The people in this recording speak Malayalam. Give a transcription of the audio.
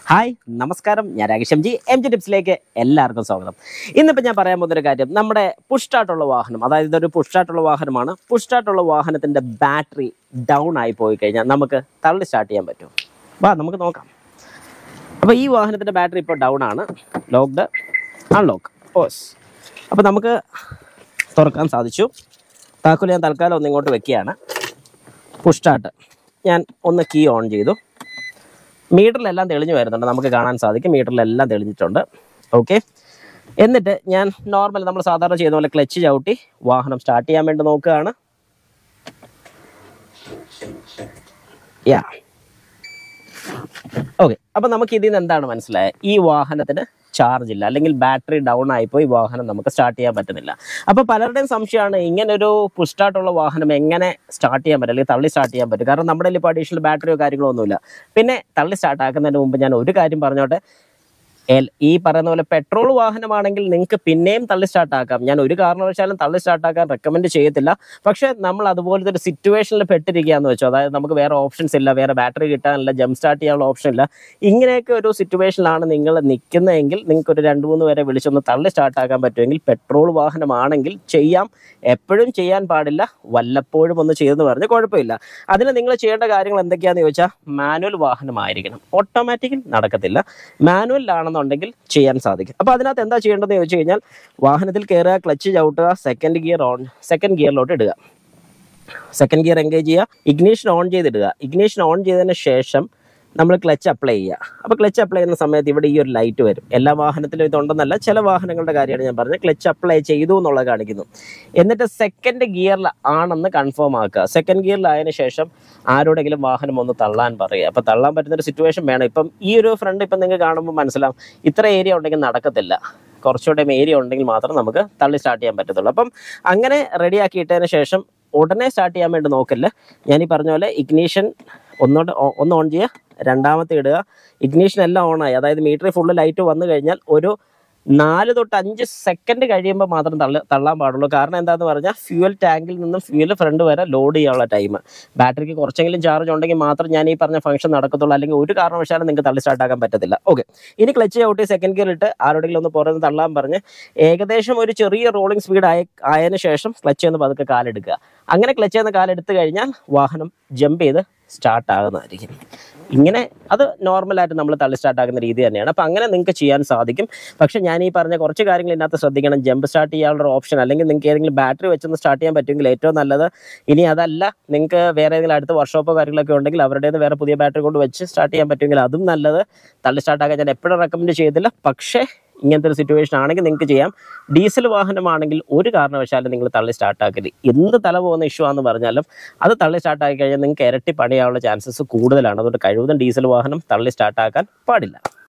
ഹായ് നമസ്കാരം ഞാൻ രാകേഷം ജി എം ജി ടിപ്സിലേക്ക് എല്ലാവർക്കും സ്വാഗതം ഇന്നിപ്പോൾ ഞാൻ പറയാൻ പോകുന്നൊരു കാര്യം നമ്മുടെ പുഷ്ടായിട്ടുള്ള വാഹനം അതായത് ഇതൊരു പുഷ്ടായിട്ടുള്ള വാഹനമാണ് പുഷ്ടായിട്ടുള്ള വാഹനത്തിൻ്റെ ബാറ്ററി ഡൗൺ ആയി പോയി കഴിഞ്ഞാൽ നമുക്ക് തള്ളി സ്റ്റാർട്ട് ചെയ്യാൻ പറ്റും വാ നമുക്ക് നോക്കാം അപ്പോൾ ഈ വാഹനത്തിൻ്റെ ബാറ്ററി ഇപ്പോൾ ഡൗൺ ആണ് ലോക്ക്ഡ് അൺലോക്ക് ഓസ് അപ്പോൾ നമുക്ക് തുറക്കാൻ സാധിച്ചു താക്കോൽ ഞാൻ തൽക്കാലം ഒന്ന് ഇങ്ങോട്ട് വെക്കുകയാണ് പുഷ്ടാട്ട് ഞാൻ ഒന്ന് കീ ഓൺ ചെയ്തു മീറ്ററിലെല്ലാം തെളിഞ്ഞു വരുന്നുണ്ട് നമുക്ക് കാണാൻ സാധിക്കും മീറ്ററിലെല്ലാം തെളിഞ്ഞിട്ടുണ്ട് ഓക്കെ എന്നിട്ട് ഞാൻ നോർമൽ നമ്മൾ സാധാരണ ചെയ്യുന്ന പോലെ ക്ലച്ച് ചവിട്ടി വാഹനം സ്റ്റാർട്ട് ചെയ്യാൻ വേണ്ടി നോക്കുകയാണ് യാ ഓക്കെ അപ്പം നമുക്ക് ഇതിൽ നിന്ന് എന്താണ് മനസ്സിലായത് ഈ വാഹനത്തിന് ചാർജ് ഇല്ല അല്ലെങ്കിൽ ബാറ്ററി ഡൗൺ ആയിപ്പോയി വാഹനം നമുക്ക് സ്റ്റാർട്ട് ചെയ്യാൻ പറ്റുന്നില്ല അപ്പോൾ പലരുടെയും സംശയമാണ് ഇങ്ങനെ ഒരു പുഷ്ടായിട്ടുള്ള വാഹനം എങ്ങനെ സ്റ്റാർട്ട് ചെയ്യാൻ പറ്റും അല്ലെങ്കിൽ തള്ളി സ്റ്റാർട്ട് ചെയ്യാൻ പറ്റും കാരണം നമ്മുടെ കയ്യിൽ ഇപ്പോൾ അഡീഷണൽ ബാറ്ററിയോ കാര്യങ്ങളോ ഒന്നുമില്ല പിന്നെ തള്ളി സ്റ്റാർട്ട് ആക്കുന്നതിന് മുമ്പ് ഞാൻ ഒരു കാര്യം പറഞ്ഞോട്ടെ എൽ- ഈ പറയുന്ന പോലെ പെട്രോൾ വാഹനമാണെങ്കിൽ നിങ്ങൾക്ക് പിന്നെയും തള്ളി സ്റ്റാർട്ട് ആക്കാം ഞാൻ ഒരു കാരണവശാലും തള്ളി സ്റ്റാർട്ട് ആക്കാൻ റെക്കമെൻഡ് ചെയ്യത്തില്ല പക്ഷേ നമ്മൾ അതുപോലത്തെ ഒരു സിറ്റുവേഷനിൽ പെട്ടിരിക്കുകയെന്ന് വെച്ചോ അതായത് നമുക്ക് വേറെ ഓപ്ഷൻസ് ഇല്ല വേറെ ബാറ്ററി കിട്ടാനില്ല ജംപ് സ്റ്റാർട്ട് ചെയ്യാനുള്ള ഓപ്ഷൻ ഇല്ല ഇങ്ങനെയൊക്കെ ഒരു സിറ്റുവേഷനിലാണ് നിങ്ങൾ നിൽക്കുന്നതെങ്കിൽ നിങ്ങൾക്ക് ഒരു രണ്ട് മൂന്ന് പേരെ വിളിച്ചൊന്ന് തള്ളി സ്റ്റാർട്ട് ആക്കാൻ പറ്റുമെങ്കിൽ പെട്രോൾ വാഹനമാണെങ്കിൽ ചെയ്യാം എപ്പോഴും ചെയ്യാൻ പാടില്ല വല്ലപ്പോഴും ഒന്ന് ചെയ്തെന്ന് പറഞ്ഞ് കുഴപ്പമില്ല അതിന് നിങ്ങൾ ചെയ്യേണ്ട കാര്യങ്ങൾ എന്തൊക്കെയാണെന്ന് ചോദിച്ചാൽ മാനുവൽ വാഹനമായിരിക്കണം ഓട്ടോമാറ്റിക്കിൽ നടക്കത്തില്ല മാനുവലിലാണെന്നുണ്ടെങ്കിൽ ചെയ്യാൻ സാധിക്കും അപ്പോൾ അതിനകത്ത് എന്താ ചെയ്യേണ്ടതെന്ന് ചോദിച്ചു കഴിഞ്ഞാൽ വാഹനത്തിൽ കയറുക ക്ലച്ച് ചവിട്ടുക സെക്കൻഡ് ഗിയർ ഓൺ സെക്കൻഡ് ഗിയറിലോട്ട് ഇടുക സെക്കൻഡ് ഗിയർ എൻഗേജ് ചെയ്യുക ഇഗ്നീഷൻ ഓൺ ചെയ്തിടുക ഇഗ്നീഷൻ ഓൺ ചെയ്തതിന് ശേഷം നമ്മൾ ക്ലച്ച് അപ്ലൈ ചെയ്യുക അപ്പോൾ ക്ലച്ച് അപ്ലൈ ചെയ്യുന്ന സമയത്ത് ഇവിടെ ഈ ഒരു ലൈറ്റ് വരും എല്ലാ വാഹനത്തിലും ഇതുണ്ടെന്നല്ല ചില വാഹനങ്ങളുടെ കാര്യമാണ് ഞാൻ പറഞ്ഞത് ക്ലച്ച് അപ്ലൈ ചെയ്തു എന്നുള്ളത് കാണിക്കുന്നു എന്നിട്ട് സെക്കൻഡ് ഗിയറിൽ ആണെന്ന് കൺഫേം ആക്കുക സെക്കൻഡ് ഗിയറിലായതിനു ശേഷം ആരോടെങ്കിലും വാഹനം ഒന്ന് തള്ളാൻ പറയുക അപ്പോൾ തള്ളാൻ പറ്റുന്ന ഒരു സിറ്റുവേഷൻ വേണം ഇപ്പം ഈ ഒരു ഫ്രണ്ട് ഇപ്പം നിങ്ങൾക്ക് കാണുമ്പോൾ മനസ്സിലാവും ഇത്ര ഏരിയ ഉണ്ടെങ്കിൽ നടക്കത്തില്ല കുറച്ചുകൂടെ ഏരിയ ഉണ്ടെങ്കിൽ മാത്രം നമുക്ക് തള്ളി സ്റ്റാർട്ട് ചെയ്യാൻ പറ്റത്തുള്ളൂ അപ്പം അങ്ങനെ റെഡിയാക്കി ഇട്ടതിന് ശേഷം ഉടനെ സ്റ്റാർട്ട് ചെയ്യാൻ വേണ്ടി നോക്കില്ല ഞാൻ ഈ പറഞ്ഞ പോലെ ഇഗ്നീഷൻ ഒന്നോട്ട് ഓ- ഒന്ന് ഓൺ ചെയ്യുക രണ്ടാമത്തെ ഇടുക ഇഗ്നീഷൻ എല്ലാം ഓണായി അതായത് മീറ്ററിൽ ഫുള്ള് ലൈറ്റ് വന്നു കഴിഞ്ഞാൽ ഒരു നാല് തൊട്ട് അഞ്ച് സെക്കൻഡ് കഴിയുമ്പോൾ മാത്രം തള്ള തള്ളാൻ പാടുള്ളൂ കാരണം എന്താന്ന് പറഞ്ഞാൽ ഫ്യൂവൽ ടാങ്കിൽ നിന്നും ഫ്യൂവൽ ഫ്രണ്ട് വരെ ലോഡ് ചെയ്യാനുള്ള ടൈം ബാറ്ററിക്ക് കുറച്ചെങ്കിലും ചാർജ് ഉണ്ടെങ്കിൽ മാത്രം ഞാൻ ഈ പറഞ്ഞ ഫംഗ്ഷൻ നടക്കത്തുള്ളൂ അല്ലെങ്കിൽ ഒരു കാരണവശാലും നിങ്ങൾക്ക് തള്ളി സ്റ്റാർട്ട് ആക്കാൻ പറ്റത്തില്ല ഓക്കെ ഇനി ക്ലച്ച് ചവിട്ടി സെക്കൻഡ് ഗിയർ ഇട്ട് ആരോടെങ്കിലും ഒന്ന് പുറത്ത് തള്ളാൻ പറഞ്ഞ് ഏകദേശം ഒരു ചെറിയ റോളിംഗ് സ്പീഡ് ആയ ആയതിനു ശേഷം ക്ലച്ച് എന്ന് പതുക്കെ കാലെടുക്കുക അങ്ങനെ ക്ലച്ച് എന്ന് കാലെടുത്ത് കഴിഞ്ഞാൽ വാഹനം ജമ്പ് ചെയ്ത് സ്റ്റാർട്ട് ആകുന്നതായിരിക്കും ഇങ്ങനെ അത് നോർമലായിട്ട് നമ്മൾ തള്ളി സ്റ്റാർട്ട് ആക്കുന്ന രീതി തന്നെയാണ് അപ്പം അങ്ങനെ നിങ്ങൾക്ക് ചെയ്യാൻ സാധിക്കും പക്ഷേ ഞാൻ ഈ പറഞ്ഞ കുറച്ച് കാര്യങ്ങൾ ഇതിനകത്ത് ശ്രദ്ധിക്കണം ജമ്പ് സ്റ്റാർട്ട് ചെയ്യാനുള്ള ഒരു ഓപ്ഷൻ അല്ലെങ്കിൽ നിങ്ങൾക്ക് ഏതെങ്കിലും ബാറ്ററി വെച്ചൊന്ന് സ്റ്റാർട്ട് ചെയ്യാൻ പറ്റുമെങ്കിൽ ഏറ്റവും നല്ലത് ഇനി അതല്ല നിങ്ങൾക്ക് വേറെ ഏതെങ്കിലും അടുത്ത വർക്ക്ഷോപ്പോ കാര്യങ്ങളൊക്കെ ഉണ്ടെങ്കിൽ അവരുടേത് വേറെ പുതിയ ബാറ്ററി കൊണ്ട് വെച്ച് സ്റ്റാർട്ട് ചെയ്യാൻ പറ്റുമെങ്കിൽ അതും നല്ലത് തള്ളി സ്റ്റാർട്ട് ആക്കാൻ ഞാൻ എപ്പോഴും റെക്കമെൻഡ് ചെയ്തില്ല പക്ഷേ ഇങ്ങനത്തെ ഒരു സിറ്റുവേഷൻ ആണെങ്കിൽ നിങ്ങൾക്ക് ചെയ്യാം ഡീസൽ വാഹനമാണെങ്കിൽ ഒരു കാരണവശാലും നിങ്ങൾ തള്ളി സ്റ്റാർട്ട് ആക്കരുത് എന്ത് തല പോകുന്ന ഇഷ്യൂ ആണെന്ന് പറഞ്ഞാലും അത് തള്ളി സ്റ്റാർട്ട് ആക്കി കഴിഞ്ഞാൽ നിങ്ങൾക്ക് ഇരട്ടി പണിയാനുള്ള ചാൻസസ് കൂടുതലാണ് അതുകൊണ്ട് കഴിവതും ഡീസൽ വാഹനം തള്ളി സ്റ്റാർട്ട് ആക്കാൻ പാടില്ല